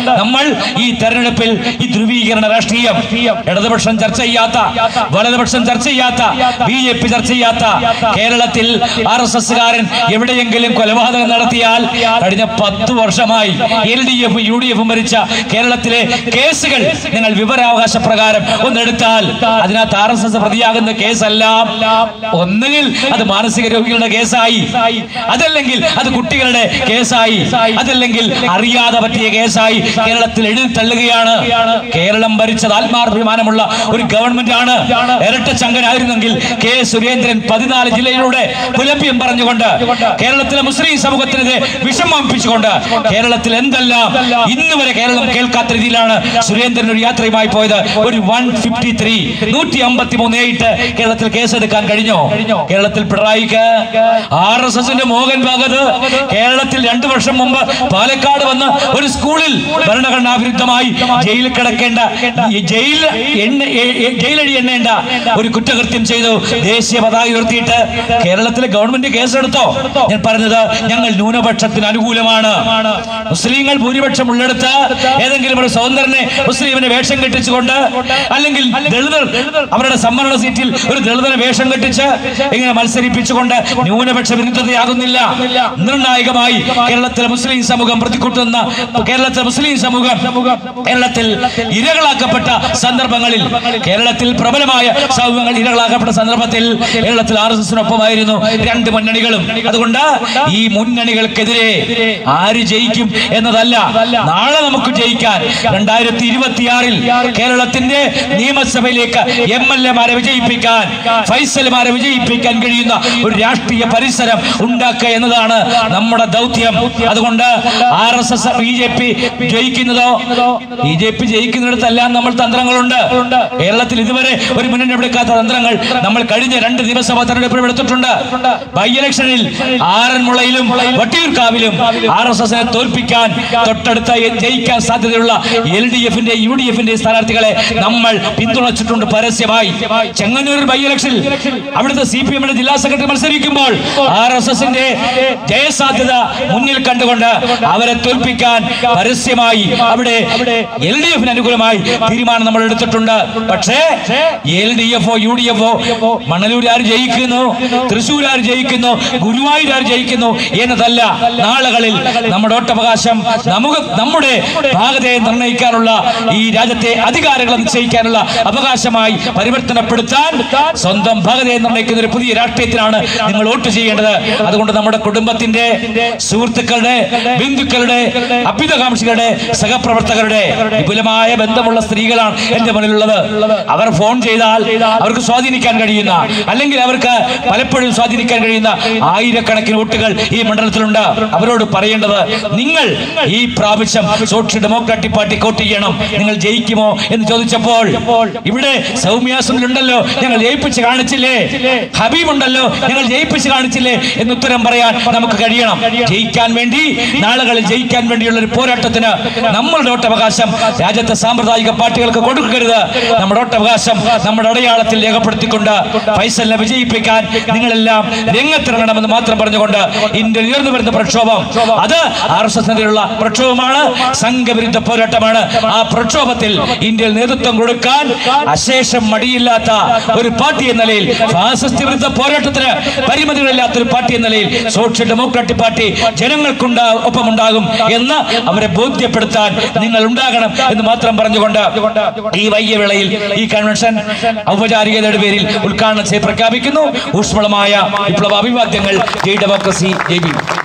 നമ്മൾ ഈ തെരഞ്ഞെടുപ്പിൽ ഈ ധ്രുവീകരണ രാഷ്ട്രീയം ഇടതുപക്ഷം ചർച്ച ചെയ്യാത്ത വലതുപക്ഷം ചർച്ച ചെയ്യാത്ത ബി ജെ പി ചർച്ച ചെയ്യാത്ത കേരളത്തിൽ ആർ എസ് എസ്സുകാരൻ എവിടെയെങ്കിലും കൊലപാതകം നടത്തിയാൽ കഴിഞ്ഞ പത്ത് വർഷമായി L D F U D എഫും ഭരിച്ച കേരളത്തിലെ കേസുകൾ നിങ്ങൾ വിവരാവകാശ പ്രകാരം ഒന്നെടുത്താൽ അതിനകത്ത് ആർ എസ് എസ് പ്രതിയാകുന്ന കേസെല്ലാം ഒന്നുകിൽ അത് മാനസിക രോഗികളുടെ കേസായി അതല്ലെങ്കിൽ അത് കുട്ടികളുടെ കേസായി അതല്ലെങ്കിൽ അറിയാതെ പറ്റിയ കേസായി കേരളത്തിൽ എഴുതി തള്ളുകയാണ് കേരളം ഭരിച്ചത് ആത്മാഭിമാനമുള്ള ഒരു ഗവൺമെന്റ് ആണ് ഇരട്ട ചങ്കനായിരുന്നെങ്കിൽ കെ സുരേന്ദ്രൻ പതിനാല് ജില്ലയിലൂടെ പുലഭ്യം പറഞ്ഞുകൊണ്ട് കേരളത്തിലെ മുസ്ലിം സമൂഹത്തിനെതിരെ വിഷം വമ്പിച്ചുകൊണ്ട് കേരളത്തിൽ എന്തെല്ലാം ഇന്ന് വരെ കേരളം കേൾക്കാത്ത രീതിയിലാണ് സുരേന്ദ്രൻ ഒരു യാത്രയുമായി പോയത് ഒരു വൺ ഫിഫ്റ്റി ത്രീ നൂറ്റി അമ്പത്തി മൂന്ന് ഏട്ട് കേരളത്തിൽ കേസെടുക്കാൻ കഴിഞ്ഞോ കേരളത്തിൽ പിണറായിക്ക് ആർ എസ് എസിന്റെ മോഹൻ ഭാഗത് കേരളത്തിൽ രണ്ടു വർഷം മുമ്പ് പാലക്കാട് വന്ന് ഒരു സ്കൂളിൽ ഭരണഘടനാ വിരുദ്ധമായി ജയിലിൽ കിടക്കേണ്ട ഈ ജയിൽ എണ്ണ എ- എ- ജയിലഴി എണ്ണേണ്ട ഒരു കുറ്റകൃത്യം ചെയ്തു ദേശീയ പതാക ഉയർത്തിയിട്ട് കേരളത്തിലെ ഗവൺമെന്റ് കേസെടുത്തോ ഞാൻ പറഞ്ഞത് ഞങ്ങൾ ന്യൂനപക്ഷത്തിന് അനുകൂലമാണ് മുസ്ലിങ്ങൾ ഭൂരിപക്ഷം ഉള്ളിടത്ത് ഏതെങ്കിലും ഒരു സ്വതന്ത്രനെ മുസ്ലിമിനെ വേഷം കെട്ടിച്ചുകൊണ്ട് അല്ലെങ്കിൽ ദളിതർ അവരുടെ സംവരണ സീറ്റിൽ ഒരു ദളിതനെ വേഷം കെട്ടിച്ച് ഇങ്ങനെ മത്സരിപ്പിച്ചുകൊണ്ട് ന്യൂനപക്ഷ വിരുദ്ധതയാകുന്നില്ല നിർണായകമായി കേരളത്തിലെ മുസ്ലിം സമൂഹം പ്രതിക്കൂട്ടുന്ന കേരളത്തിലെ മുസ്ലിം സമൂഹം കേരളത്തിൽ ഇരകളാക്കപ്പെട്ട സന്ദർഭങ്ങളിൽ കേരളത്തിൽ പ്രബലമായ സമൂഹങ്ങൾ ഇരകളാക്കപ്പെട്ട സന്ദർഭത്തിൽ കേരളത്തിൽ ആർ എസ് എസിനൊപ്പമായിരുന്നു രണ്ട് മുന്നണികളും അതുകൊണ്ട് ഈ മുന്നണികൾക്കെതിരെ ആര് ജയിക്കും എന്നതല്ല നാളെ നമുക്ക് ജയിക്കാൻ രണ്ടായിരത്തി ഇരുപത്തിയാറിൽ കേരളത്തിന്റെ നിയമസഭയിലേക്ക് എം എൽ എമാരെ വിജയിപ്പിക്കാൻ ഫൈസൽമാരെ വിജയിപ്പിക്കാൻ കഴിയുന്ന ഒരു രാഷ്ട്രീയ പരിസരം ഉണ്ടാക്കുക എന്നതാണ് നമ്മുടെ ദൗത്യം അതുകൊണ്ട് R S S B J P ജയിക്കുന്നതോ ബി ജെ പി ജയിക്കുന്നിടത്തെല്ലാം നമ്മൾ തന്ത്രങ്ങളുണ്ട് കേരളത്തിൽ ഇതുവരെ ഒരു മുന്നണി എടുക്കാത്ത തന്ത്രങ്ങൾ നമ്മൾ കഴിഞ്ഞ രണ്ട് നിയമസഭാ തെരഞ്ഞെടുപ്പിൽ എടുത്തിട്ടുണ്ട് ബൈ ഇലക്ഷനിൽ ആറന്മുളയിലും വട്ടിയൂർക്കാവിലും ആർ എസ് എസിനെ തോൽപ്പിക്കാൻ തൊട്ടടുത്ത ജയിക്കാൻ സാധ്യതയുള്ള എൽ ഡി എഫിന്റെ യു ഡി എഫിന്റെ സ്ഥാനാർത്ഥികളെ നമ്മൾ പിന്തുണച്ചിട്ടുണ്ട് പരസ്യമായി ചെങ്ങന്നൂർ ബൈ ഇലക്ഷനിൽ അവിടുത്തെ സി പി എമ്മിന്റെ ജില്ലാ സെക്രട്ടറി മത്സരിക്കുമ്പോൾ ആർ എസ് എസിന്റെ ജയസാധ്യത മുന്നിൽ കണ്ടുകൊണ്ട് അവരെ തോൽപ്പിക്കാൻ പരസ്യമായി അവിടെ എൽ ഡി എഫിന് അനുകൂലമായി തീരുമാനം നമ്മൾ എടുത്തിട്ടുണ്ട് പക്ഷേ എൽ ഡി എഫോ യു ഡി എഫോ മണലൂർ ആര് ജയിക്കുന്നു തൃശ്ശൂർ ആര് ജയിക്കുന്നു ഗുരുവായൂർ ആര് ജയിക്കുന്നു എന്നതല്ല നാളുകളിൽ നമ്മുടെ ഒട്ടവകാശം നമുക്ക് നമ്മുടെ ഭാഗതയെ നിർണ്ണയിക്കാനുള്ള ഈ രാജ്യത്തെ അധികാരങ്ങൾ നിശ്ചയിക്കാനുള്ള അവകാശമായി പരിവർത്തനപ്പെടുത്താൻ സ്വന്തം ഭാഗതയെ നിർണ്ണയിക്കുന്ന ഒരു പുതിയ രാഷ്ട്രീയത്തിനാണ് നിങ്ങൾ വോട്ട് ചെയ്യേണ്ടത് അതുകൊണ്ട് നമ്മുടെ കുടുംബത്തിന്റെ സുഹൃത്തുക്കളുടെ ബന്ധുക്കളുടെ അഭ്യുതകാംക്ഷികളുടെ സഹപ്രവർത്തകരുടെ വിപുലമായ ബന്ധമുള്ള സ്ത്രീകളാണ് എന്റെ മുന്നിലുള്ളത് അവർ ഫോൺ ചെയ്താൽ അവർക്ക് സ്വാധീനിക്കാൻ കഴിയുന്ന അല്ലെങ്കിൽ അവർക്ക് പലപ്പോഴും സ്വാധീനിക്കാൻ കഴിയുന്ന ആയിരക്കണക്കിന് വോട്ടുകൾ ഈ മണ്ഡലത്തിലുണ്ട് അവരോട് പറയേണ്ടത് നിങ്ങൾ ഈ പ്രാവശ്യം സോഷ്യൽ ഡെമോക്രാറ്റിക് പാർട്ടി വോട്ട് ചെയ്യണം നിങ്ങൾ ജയിക്കുമോ എന്ന് ചോദിച്ചപ്പോൾ ഇവിടെ സൗമ്യാസനിലുണ്ടല്ലോ ഞങ്ങൾ ജയിപ്പിച്ച് കാണിച്ചില്ലേ ഹബീബ് ഉണ്ടല്ലോ ഞങ്ങൾ ജയിപ്പിച്ച് കാണിച്ചില്ലേ എന്ന് ഉത്തരം പറയാൻ നമുക്ക് കഴിയണം ജയിക്കാൻ വേണ്ടി നാളുകളിൽ ജയിക്കാൻ വേണ്ടിയുള്ള ഒരു പോരാട്ടത്തിന് നമ്മളുടെ ഒട്ടവകാശം രാജ്യത്തെ സാമ്പ്രദായിക പാർട്ടികൾക്ക് കൊടുക്കരുത് നമ്മുടെ ഒട്ടവകാശം നമ്മുടെ അടയാളത്തിൽ രേഖപ്പെടുത്തിക്കൊണ്ട് ഫൈസലിനെ വിജയിപ്പിക്കാൻ നിങ്ങളെല്ലാം രംഗത്തിറങ്ങണമെന്ന് മാത്രം പറഞ്ഞുകൊണ്ട് ഇന്ത്യയിൽ ഉയർന്നു വരുന്ന പ്രക്ഷോഭം അത് ആർ എസ് എസിനെതിരെയുള്ള പ്രക്ഷോഭമാണ് സംഘവിരുദ്ധ പോരാട്ടമാണ് ആ പ്രക്ഷോഭത്തിൽ ഇന്ത്യയിൽ നേതൃത്വം കൊടുക്കാൻ അശേഷം മടിയില്ലാത്ത ഒരു പാർട്ടി എന്ന നിലയിൽ ഫാസിസ്റ്റ് വിരുദ്ധ പോരാട്ടത്തിന് പരിമിതികളില്ലാത്ത ഒരു പാർട്ടി എന്ന നിലയിൽ സോഷ്യൽ ഡെമോക്രാറ്റിക് പാർട്ടി ജനങ്ങൾക്കുണ്ടാ ഒപ്പമുണ്ടാകും എന്ന് അവരെ ബോധ്യപ്പെടുത്താൻ നിങ്ങൾ ഉണ്ടാകണം എന്ന് മാത്രം പറഞ്ഞുകൊണ്ട് ഈ വൈകിയ വേളയിൽ ഈ കൺവെൻഷൻ ഔപചാരികതയുടെ പേരിൽ ഉദ്ഘാടനം ചെയ്ത് പ്രഖ്യാപിക്കുന്നു ഊഷ്മളമായ വിപ്ലവ അഭിവാദ്യങ്ങൾ ജയ് ഡെമോക്രസി ജയ് ബി